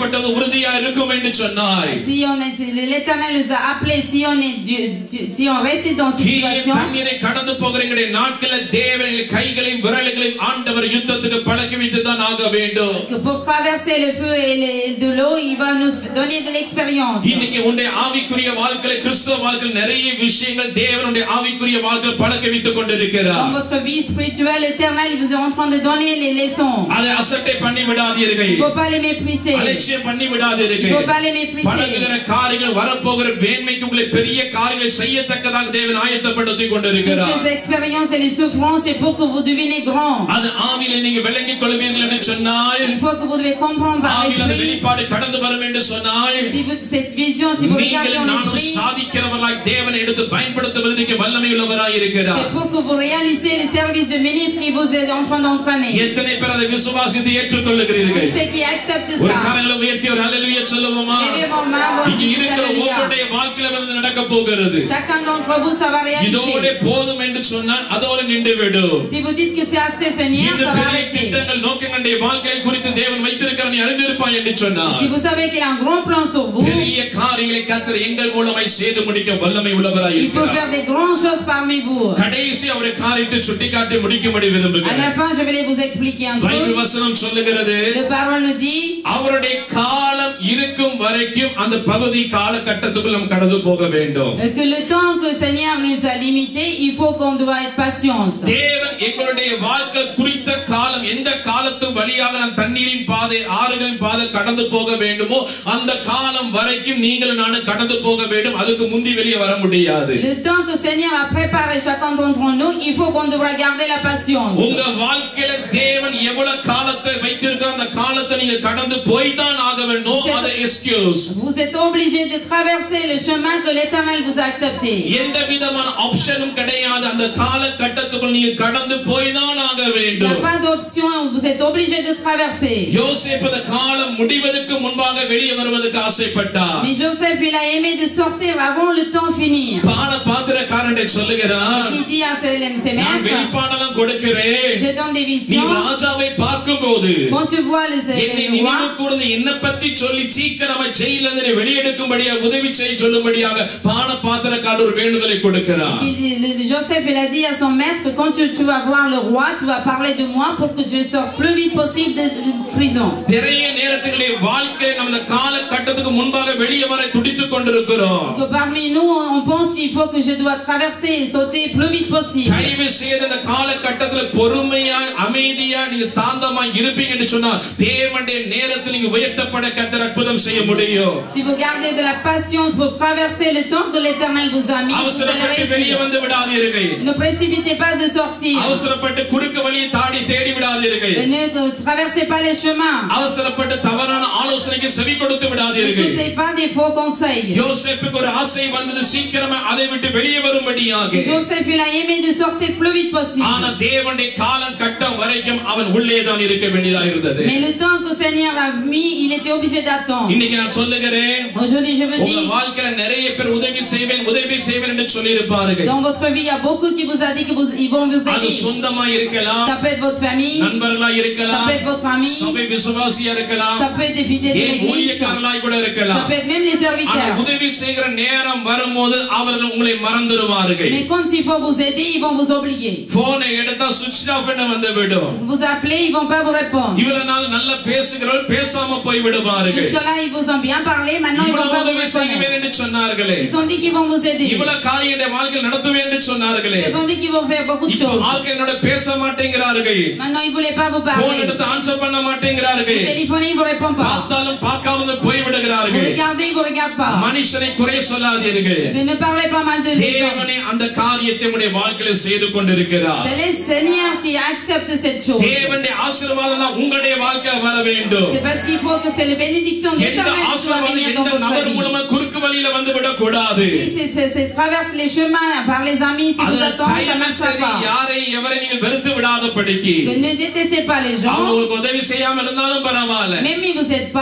அழைக்கப்பட்டது உறுதியா இருக்கும் என்று சொன்னாய் Si on est, l'Éternel nous a appelés, si on est, Dieu- Dieu- si on reste dans cette தீய situation, தண்ணீரை கடந்து போகிற எங்களுடைய நாட்கள தேவனின் கைகளையும் விரல்களையும் ஆண்டவர் யுத்தத்துக்கு பழக்கி வைத்து தான் ஆக வேண்டும் que pour traverser le feu et le- de l'eau, il va nous donner de l'expérience. இன்னைக்கு உன்னுடைய ஆவிக்குரிய வாழ்க்கையில கிறிஸ்தவ வாழ்க்கையில் நிறைய விஷயங்கள் தேவனுடைய ஆவிக்குரிய வாழ்க்கையில் பழக்க வைத்துக் Dans கொண்டிருக்கிறார் votre vie spirituelle éternelle, il vous est en train de donner les leçons. அதை அசட்டை பண்ணி விடாதீர்கள் Il ne faut pas les mépriser. அலட்சியம் பண்ணி Il ne விடாதீர்கள் faut pas les mépriser. பழகுகிற காரியங்கள் வரப்போகிற வேண்மைக்கு உங்களை பெரிய காரியங்களை செய்யத்தக்கதாக தேவன் ஆயத்தப்படுத்திக் Toutes கொண்டிருக்கிறார் ces expériences et les souffrances, c'est pour que vous devenez grand. அது ஆவியில நீங்க விளங்கிக் கொள்வீர்கள் என்று சொன்னால் Il faut que vous devez comprendre par ஆவியில் அந்த l'esprit. வெளிப்பாடு கடந்து வரும் என்று சொன்னால் Si vous, cette vision, si vous regardez நீங்கள் en நானும் esprit, சாதிக்கிறவர்களாய் தேவனை எடுத்து பயன்படுத்துவதற்கு வல்லமை உள்ளவராய் இருக்கிறார் c'est pour que vous réalisez les services de ministre qui vous est en train d'entraîner. எத்தனை பேர் அதை விசுவாசித்து ஏற்றுக்கொள்ளுகிறீர்கள் Et ceux qui acceptent ஒரு ça, கரங்களை உயர்த்தி ஒரு ஹalleluya சொல்லுவோமா levez vos mains, vos இங்க இருக்கிற Alléluia. ஒவ்வொருடைய வாழ்க்கையில வந்து நடக்க போகிறது Chacun d'entre vous, ça va இதோட réaliser. போதும் என்று சொன்னால் அதோட நின்று விடும் Si vous dites que c'est assez, Seigneur, இந்த ça va பெரிய arrêter. திட்டங்கள் நோக்கங்களுடைய வாழ்க்கையை குறித்து தேவன் வைத்திருக்கிற நீ அறிந்திருப்பாய் என்று சொன்னார் Si vous savez qu'il a un grand plan sur vous, பெரிய காரியங்களை கத்தர் எங்கள் மூலமாய் செய்து முடிக்க வல்லமை உள்ளவராய் il peut இருக்கிறார் faire des grandes choses parmi vous. கடைசி அவரை காரியத்தை சுட்டிக்காட்டி முடிக்கும்படி À la விரும்புகிறேன் fin, je vais vous expliquer un Bible truc. வசனம் சொல்லுகிறது Le parole nous dit, அவருடைய காலம் இருக்கும் வரைக்கும் அந்த பகுதி காலகட்டத்துக்குள் நாம் கடந்து போக வேண்டும் euh, que le temps que le Seigneur nous a limité, il faut qu'on doit être patience. தேவன் எங்களுடைய வாழ்க்கை குறித்த காலம் எந்த காலத்து வழியாக நான் தண்ணீரின் பாதை ஆறுகளின் பாதை கடந்து போக வேண்டுமோ அந்த காலம் வரைக்கும் நீங்கள் நானும் கடந்து போக வேண்டும் அதுக்கு முந்தி வெளியே வர முடியாது Le temps que le Seigneur a préparé chacun d'entre nous, il faut qu'on devra garder la patience. உங்க வாழ்க்கையில தேவன் எவ்வளவு காலத்தை வைத்திருக்க அந்த காலத்தை நீங்க கடந்து போய் தான் ஆக வேண்டும் அது excuse Vous êtes obligé de traverser le chemin que l'Éternel vous a accepté. எந்த விதமான ஆப்ஷனும் கிடையாது அந்த காலகட்டத்துக்குள் நீங்க கடந்து போய் தான் ஆக Il n'y a வேண்டும் pas d'option, vous êtes obligé de traverser. யோசேப்பு அந்த காலம் முடிவதற்கு முன்பாக வெளியே வருவதற்கு ஆசைப்பட்டார் Mais Joseph, il a aimé de sortir avant le temps finir. பான பாத்திரக்காரன் சொல்லுகிறான் Il dit à ses, ses நான் maîtres, வெளிப்பாடெல்லாம் கொடுக்கிறேன் je donne des நீ visions. ராஜாவை பார்க்கும்போது Quand tu vois les, என்னை les நினைவு rois, கூர்ந்து என்ன பத்தி சொல்லி சீக்கிரமா ஜெயில இருந்து வெளியெடுக்கும்படியாக உதவி செய்ய சொல்லும்படியாக பான பாத்திரக்காரர் ஒரு வேண்டுதலை கொடுக்கிறார் il dit- le- le- Joseph, il a dit à son maître, quand tu, tu vas voir le roi, tu vas parler de moi pour que je sorte plus vite possible de, de prison. நிறைய நேரத்திலே வாழ்க்கை நம்ம இந்த காலகட்டத்துக்கு முன்பாக வெளியே வர துடித்துக் கொண்டிருக்கிறோம் Que parmi nous, on on pense qu'il faut que je dois traverser et sauter plus vite possible. தயவு செய்து இந்த காலகட்டத்துல பொறுமையா அமைதியா நீங்க சாந்தமா இருப்பீங்க என்று சொன்னால் தேவனுடைய நேரத்தில் நீங்க உயர்த்தப்பட கத்தர் அற்புதம் செய்ய முடியும் Si vous gardez de la patience pour traverser le temps que l'Éternel vous a mis, vous allez அவசரப்பட்டு வெளியே réussir. வந்து விடாதீர்கள் Ne précipitez pas de sortir. அவசரப்பட்டு குறுக்கு வழியை தாடி தேடி விடாதீர்கள் Et Ne ne traversez pas les chemins. அவசரப்பட்டு தவறான ஆலோசனைக்கு செவி கொடுத்து விடாதீர்கள் N'écoutez pas des faux conseils. யோசேப்புக்கு ஒரு ஆசை வந்தது சீக்கிரமா அதை விட்டு வெளியே வரும்படியாக Joseph, il a aimé de sortir plus vite possible. ஆனா தேவனுடைய காலம் கட்டம் வரைக்கும் அவன் உள்ளே தான் இருக்க வேண்டியதா இருந்தது Mais le temps que le Seigneur a mis, il était obligé d'attendre. இன்னைக்கு நான் சொல்லுகிறேன் Aujourd'hui, je veux உங்க dire, வாழ்க்கையில நிறைய பேர் உதவி செய்வேன் உதவி செய்வேன் என்று சொல்லி இருப்பார்கள் dans votre vie, il y a beaucoup qui vous a dit qu'ils vont vous அது aider. சொந்தமா இருக்கலாம் Ça peut être votre famille, நண்பர்களா ça இருக்கலாம் peut être votre ami, சபை விசுவாசியா இருக்கலாம் ça peut être des fidèles de ஏன் l'église, ça ஊழியக்காரர்களாய் கூட இருக்கலாம் peut être même les ஆனா serviteurs. உதவி செய்கிற நேரம் வரும்போது அவர்கள் உங்களை மறந்துடுவார்கள் Mais quand il faut vous aider, ils vont vous oublier. போனை எடுத்தா சுவிட்ச் ஆஃப் பண்ண வந்து விடும் Vous appelez, ils vont pas vous répondre. இவ்வளவு நாள் நல்லா பேசுகிறவர்கள் பேசாம போய் விடுவார்கள் Jusque-là, ils vous ont bien parlé, maintenant ils vont இவ்வளவு pas vous உதவி répondre. செய்வேன் என்று சொன்னார்களே Ils ont dit qu'ils vont vous aider. இவ்வளவு காரியங்களை வாழ்க்கையில் நடத்துவேன் என்று சொன்னார்களே Ils ont dit qu'ils vont faire beaucoup de இப்ப choses. வாழ்க்கை என்னோட பேச மாட்டேங்கிறார்கள் Maintenant, ils voulaient pas vous phone parler. எடுத்து ஆன்சர் பண்ண மாட்டேங்கிறார்கள் Vous téléphonez, ils vous répondent pas. பார்த்தாலும் பார்க்காம போய் Vous விடுகிறார்கள் regardez, ils vous regardent pas. மனுஷனை குறை சொல்லாதீர்கள் De ne parlez pas mal de gens. தேவனே அந்த காரியத்தை உடைய வாழ்க்கையில செய்து கொண்டிருக்கிறார் C'est le Seigneur qui accepte cette chose. தேவனுடைய ஆசீர்வாதம் தான் உங்களுடைய வாழ்க்கையில வர வேண்டும் C'est parce qu'il faut que c'est la bénédiction de எந்த l'Éternel qui doit ஆசீர்வாதம் venir dans எந்த votre நபர் vie. மூலமா குறுக்கு வழியில வந்து விடக்கூடாது Si c'est- c'est c'est traverse les chemins par les amis, si vous அது attendez, ça தயவு marchera செய்து pas. யாரை எவரை நீங்கள் வெறுத்து விடாதபடிக்கு Que Ne détestez pas les அவங்க gens. உங்களுக்கு உதவி செய்யாம இருந்தாலும் பரவாயில்ல Même si vous n'êtes pas,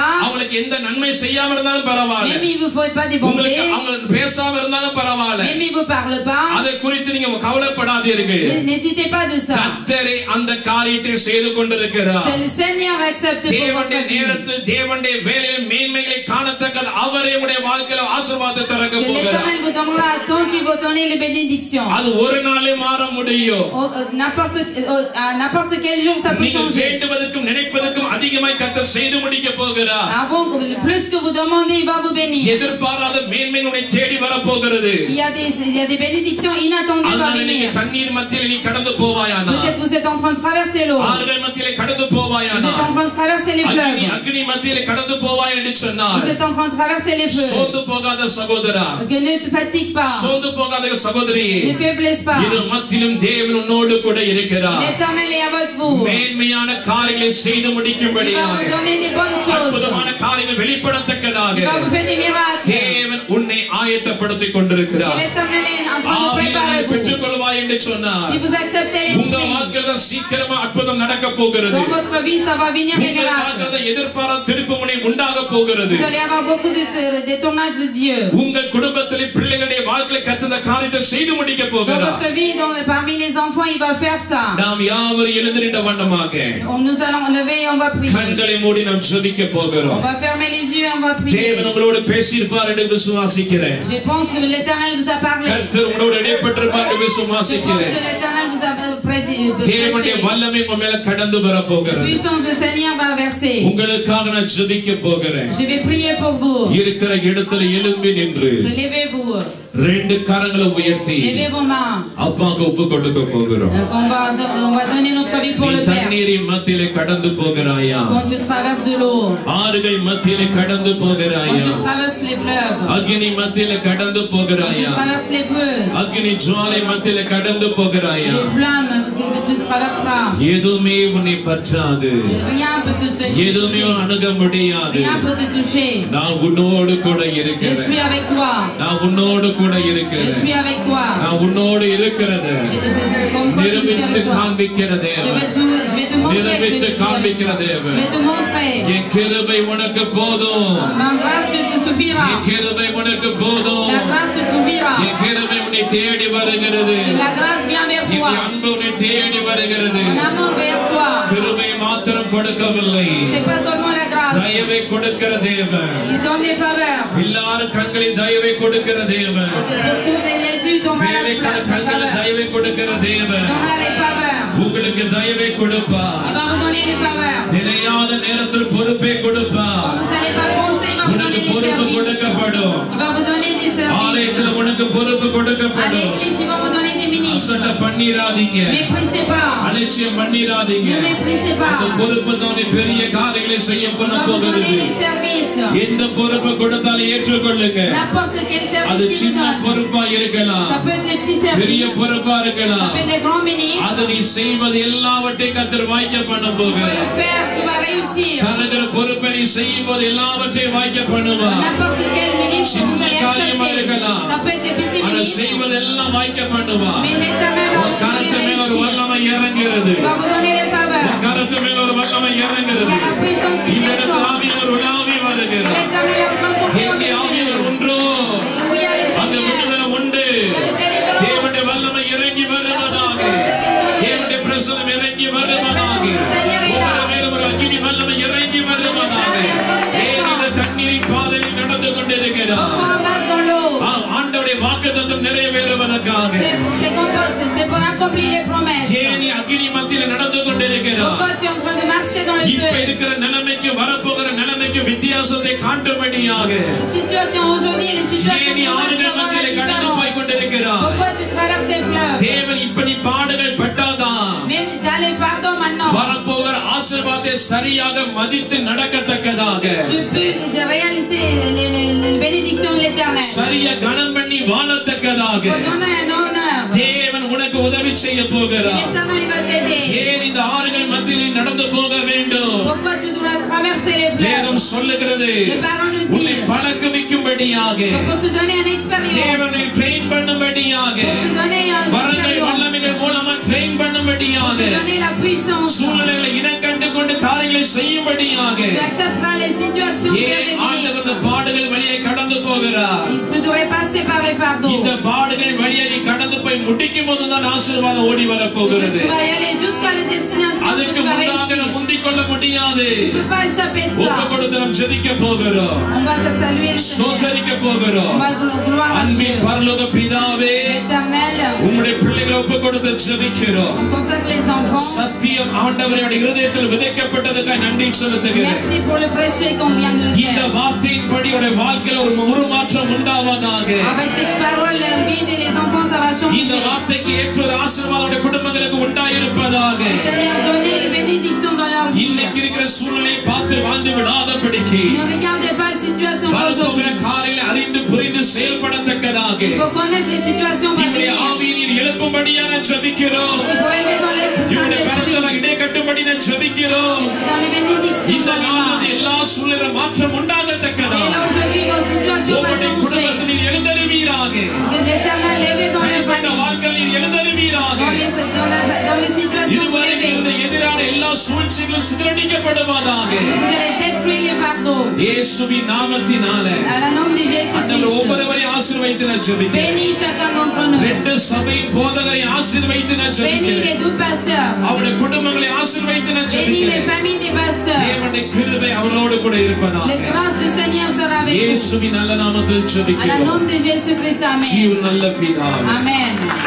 pas, அவங்களுக்கு எந்த நன்மை செய்யாம இருந்தாலும் பரவாயில்ல même il vous fait pas des உங்களுக்கு bontés, அவங்க பேசாம இருந்தாலும் பரவாயில்ல même il vous parle pas, அதை குறித்து நீங்க கவலைப்படாதீர்கள் n'hésitez pas de ça. கத்தரை அந்த காரியத்தை செய்து கொண்டிருக்கிறார் C'est le Seigneur accepte pour தேவனுடைய votre vie. நேரத்தில் தேவனுடைய வேலையில் மேன்மைகளை காணத்தக்கது அவரே உடைய வாழ்க்கையில ஆசீர்வாதத்தை திறக்க Que போகிறார் l'Éternel vous donnera tant qu'il vous donner les bénédictions. அது ஒரு நாளே மாற முடியும் Au- au- N'importe au- à n'importe quel jour, ça peut நீங்கள் changer. வேண்டுவதற்கும் நினைப்பதற்கும் அதிகமாய் கத்த செய்து முடிக்க போகிறார் Avant, que- plus que vous demandez, il va vous bénir. எதிர்பாராத மேன்மை உன்னை தேடி வரப்போகிறது Il y a des, il y a des bénédictions inattendues à அதனால நீங்க venir. தண்ணீர் மத்தியில் நீ கடந்து போவாயானா Peut-être vous êtes en train de traverser l'eau. ஆறுகள் மத்தியிலே கடந்து Vous போவாயானா êtes en train de traverser les அக்னி fleuves. அக்னி மத்தியிலே கடந்து போவாய் என்று சொன்னார் Vous êtes en train de traverser les feux. சோர்ந்து போகாத சகோதரா Que ne te fatigue pas. சோர்ந்து போகாத சகோதரி Ne faiblesse pas. இது மத்தியிலும் தேவன் உன்னோடு கூட இருக்கிறார் L'Éternel est avec vous. மேன்மையான காரியங்களை செய்து Il va முடிக்கும்படியாக vous donner des bonnes choses. அற்புதமான காரியங்கள் வெளிப்படத்தக்கதாக Il va vous faire des miracles. தேவன் உன்னை ஆயத்தப்படுத்திக் Et கொண்டிருக்கிறார் l'Éternel est en train de ஆவியை préparer vous. பெற்றுக் கொள்வாய் என்று சொன்னார் Si vous acceptez உங்க l'Esprit, வாழ்க்கையில தான் சீக்கிரமா அற்புதம் நடக்க போகிறது dans votre vie, ça va venir des உங்கள் miracles. வாழ்க்கையில எதிர்பாராத திருப்பு முனை உண்டாக போகிறது Vous allez avoir beaucoup de de tournages de Dieu. உங்கள் குடும்பத்திலே பிள்ளைகளுடைய வாழ்க்கையில கத்தத காரியத்தை செய்து முடிக்க Dans போகிறார் votre vie, dans, parmi les enfants, il va faire ça. நாம் யாவரும் எழுந்திருந்த வண்ணமாக On- Nous allons lever et on va prier. கண்களை மூடி நாம் ஜெபிக்க On போகிறோம் va fermer les yeux et on va prier. தேவன் உங்களோடு பேசியிருப்பார் என்று விசுவாசிக்கிறேன் Je pense que l'Éternel vous a parlé. கர்த்தர் உங்களோடு இடைப்பட்டிருப்பார் என்று Je pense விசுவாசிக்கிறேன் que l'Éternel vous a prêté. தேவனுடைய prêché. வல்லமை உங்க மேல கடந்து வர La போகிறது puissance du Seigneur va verser. உங்களுக்காக நான் ஜெபிக்க போகிறேன் Je vais prier pour vous. இருக்கிற இடத்துல எழும்பி நின்று Levez-vous. ரெண்டு கரங்களை உயர்த்தி Levez vos mains. அப்பாவுக்கு ஒப்பு கொடுக்க போகிறோம் Euh, On va, on va donner notre vie pour நீ le Père. தண்ணீரின் மத்தியிலே கடந்து போகிறாயா Quand tu traverses de l'eau, ஆறுகள் மத்தியிலே கடந்து quand போகிறாயா tu traverses les fleuves, அக்னி மத்தியிலே கடந்து quand tu போகிறாயா traverses les feux, அக்னி ஜுவாலை மத்தியிலே கடந்து போகிறாயா les flammes que que tu traverseras, எதுவுமே உன்னை பற்றாது rien peut te எதுவுமே toucher. அணுக முடியாது Rien peut te toucher. நான் உன்னோடு கூட Je இருக்கிறேன் suis avec toi. நான் உன்னோடு கூட Je இருக்கிறேன் suis avec toi. நான் உன்னோடு இருக்கிறது Je, je, comme quoi je suis நிரூபித்து avec toi. காண்பிக்கிற Je தேவன் vais, te, je vais te montrer que je நிரூபித்து suis avec காண்பிக்கிற toi. Je தேவன் vais te montrer. என் கிருபை உனக்கு போதும் Ma grâce te, te suffira. என் கிருபை உனக்கு போதும் La grâce te suffira. என் கிருபை உன்னை தேடி வருகிறது Et la grâce vient vers என் toi. அன்பு உன்னை தேடி வருகிறது Mon amour vers toi. கிருபை மாத்திரம் கொடுக்கவில்லை C'est pas seulement la grâce. தயவை கொடுக்கிற தேவன் Il donne des faveurs. எல்லாரும் கண்களில் தயவை கொடுக்கிற தேவன் Pour tous les yeux, il donnera les வேலைக்கார fa- கண்களில் faveurs. தயவை கொடுக்கிற Il தேவன் donnera les faveurs. உங்களுக்கு தயவை கொடுப்பா Il va vous donner les faveurs. நிலையாத நேரத்தில் பொறுப்பை கொடுப்பா Vous n'allez pas penser, il va vous உனக்கு donner des பொறுப்பு services. கொடுக்கப்படும் Il va vous donner des services. ஆலயத்துல உனக்கு பொறுப்பு À கொடுக்கப்படும் l'église, il va vous donner des ministres. அசட்ட பண்ணிராதீங்க Méprisez pas. அலட்சியம் பண்ணிராதீங்க Ne méprisez அந்த pas. பொறுப்பு தான் நீ பெரிய காரியங்களை செய்ய Il பண்ண va vous போகிறது donner les services. எந்த பொறுப்பு கொடுத்தாலும் ஏற்றுக்கொள்ளுங்க N'importe quel அது service qu'il vous சின்ன donne. பொறுப்பா இருக்கலாம் Ça peut être les petits பெரிய services. பொறுப்பா Ça இருக்கலாம் peut être des grands ministres. அது நீ செய்வது எல்லாவற்றையும் கத்தர் வாய்க்க பண்ண Tu போகிற vas le faire, tu vas réussir. தருகிற பொறுப்பை நீ செய்யும் போது எல்லாவற்றையும் வாய்க்க பண்ணுவா N'importe quel ministre que vous allez சின்ன காரியமா accepter. இருக்கலாம். Ça peut être des petits அதை ministres. செய்வதெல்லாம் வாய்க்க பண்ணுவா Mais l'éternel va உன் vous கரத்து donner மேல ஒரு réussir. வல்லமை இறங்குகிறது Il va vous donner les faveurs. உன் கரத்து மேல ஒரு வல்லமை Il y இறங்குகிறது a la puissance qui இந்த இடத்துல descend. ஆவியானவர் உலாவி வருகிறார் L'éternel est en train de tourner au எங்கே milieu. ஆவியானவர் உண்டோ Où il y a le அந்த Seigneur. விடுதலை உண்டு Il y a le délivrance. தேவனுடைய வல்லமை இறங்கி வருவதாக தேவனுடைய பிரசனம் இறங்கி வருவதாக ஒவ்வொரு மேலும் ஒரு அக்கினி வல்லமை இறங்கி வருவதாக தேவன் இந்த தண்ணீரின் பாதையில் நடந்து கொண்டிருக்கிறார் Pourquoi on marche dans l'eau ஆ, ஆண்டவருடைய வாக்குத்தத்தம் நிறைவேறுவதற்காக C'est c'est comme pas- c'est- c'est pour accomplir les promesses. ஏன் நீ அக்கினி மத்தியில் நடந்து கொண்டிருக்கிறார் Pourquoi tu es en train de marcher dans le இப்ப feu இருக்கிற நிலைமைக்கு வரப்போகிற நிலைமைக்கு வித்தியாசத்தை காட்டும்படியாக Les situations aujourd'hui, les situations ஏன் நீ qui ஆறுகள் marchent மத்தியிலே dans la கடந்து போய் différence. கொண்டிருக்கிறார் Pourquoi tu traverses les fleuves தேவன் இப்ப நீ பாடுகள் பட்டாதான் Même t'as les fardeaux maintenant. வரப்போகிற ஆசீர்வாதத்தை சரியாக மதித்து நடக்கத்தக்கதாக Tu peux réaliser les, les- les bénédictions de l'éternel. சரிய கனம் பண்ணி வாழத்தக்கதாக Il faut donner un honneur. தேவன் உனக்கு உதவி செய்ய போகிறார் L'éternel il va t'aider. ஏன் இந்த ஆறுகள் மத்தியில் நீ நடந்து போக வேண்டும் Pourquoi tu dois traverser les வேதம் fleuves சொல்லுகிறது Les paroles nous உன்னை disent பழக்குவிக்கும்படியாக pour te donner une expérience. தேவனை ட்ரெயின் பண்ணும்படியாக Pour te donner une வரங்கள் expérience. வல்லமைகள் மூலமா ட்ரெயின் பண்ணும்படியாக செய்யும்படியாக Donner la puissance. சூழ்நிலைகளை இனம் கண்டு கொண்டு காரியங்களை செய்யும்படியாக Tu accepteras les situations bien ஏன் ஆண்டவர் இந்த définies. பாடுகள் வழியை கடந்து போகிறார் Tu devrais passer par les fardeaux. இந்த பாடுகள் வழியை நீ கடந்து போய் முடிக்கும் போது தான் ஆசீர்வாதம் ஓடி வர போகிறது Tu vas y aller jusqu'à la destination que அதற்கு tu vas முன்னாக réussir. நாம் முந்திக் கொள்ள முடியாது Tu ne peux pas échapper de ஒப்பு ça. கொடுத்து நாம் ஜெபிக்க போகிறோம் On va se saluer le Seigneur. ஸ்தோத்தரிக்க On போகிறோம் va glo- gloire à Dieu. அன்பின் பரலோக பிதாவே Éternel, உம்முடைய பிள்ளைகளை ஒப்பு கொடுத்து ஜெபிக்கிறோம் on consacre les enfants. சத்தியம் ஆண்டவருடைய இருதயத்தில் விதைக்கப்பட்டதுக்காக நன்றி செலுத்துகிறேன் Merci pour le prêcher qu'on vient de le இந்த faire. வார்த்தையின்படி உடைய வாழ்க்கையில ஒரு உருமாற்றம் உண்டாவதாக Avec cette parole, la vie de les enfants, ça va இந்த changer. வார்த்தைக்கு ஏற்ற ஒரு ஆசீர்வாதம் உடைய குடும்பங்களுக்கு உண்டாயிருப்பதாக Seigneur, donnez les bénédictions dans leur vie. இன்னைக்கு இருக்கிற சூழ்நிலையை பார்த்து வாழ்ந்து விடாதபடிக்கு Ne regardez pas les situations வரப்போகிற d'aujourd'hui. காலையில அறிந்து புரிந்து செயல்படத்தக்கதாக Il faut connaître les situations à இவருடைய venir. ஆவியை நீர் எழுப்பும்படியா நான் ஜெபிக்கிறோம் Il faut élever dans l'esprit இவருடைய Saint-Esprit. பலத்தெல்லாம் இடை கட்டும்படி நான் ஜெபிக்கிறோம் Dans les bénédictions, இந்த dans les நாள் mains. எல்லா சூழ்நிலை மாற்றம் Et là, உண்டாகத்தக்கதாக aujourd'hui, vos situations vont உங்களுடைய changer. குடும்பத்தில் நீர் எழுந்தருவீராக Que l'éternel lève dans les தனிப்பட்ட familles. வாழ்க்கையில் நீர் எழுந்தருவீராக Dans les, dans la- dans les situations இதுவரை இருந்த élevées. எதிரான எல்லா சூழ்ச்சிகளும் சிதறடிக்கப்படுவதாக Vous allez détruire les fardeaux. இயேசுவின் நாமத்தினால À la nom de அந்த Jésus-Christ. ஒவ்வொருவரையும் ஆசீர்வதித்து நான் ஜெபிக்கிறேன் Bénis chacun d'entre nous. ரெண்டு சபையின் போதகரை ஆசீர்வதித்து நான் Bénis ஜெபிக்கிறேன் les deux pasteurs. அவருடைய குடும்பங்களை ஆசீர்வதித்து நான் Bénis les ஜெபிக்கிறேன் familles des pasteurs. தேவனுடைய கிருபை அவரோடு கூட Le இருப்பதாக grâce du Seigneur sera avec vous. இயேசுவின் நல்ல நாமத்தில் À la ஜெபிக்கிறோம் nom de Jésus-Christ. Amen. ஜீவன் நல்ல பிதாவே Amen.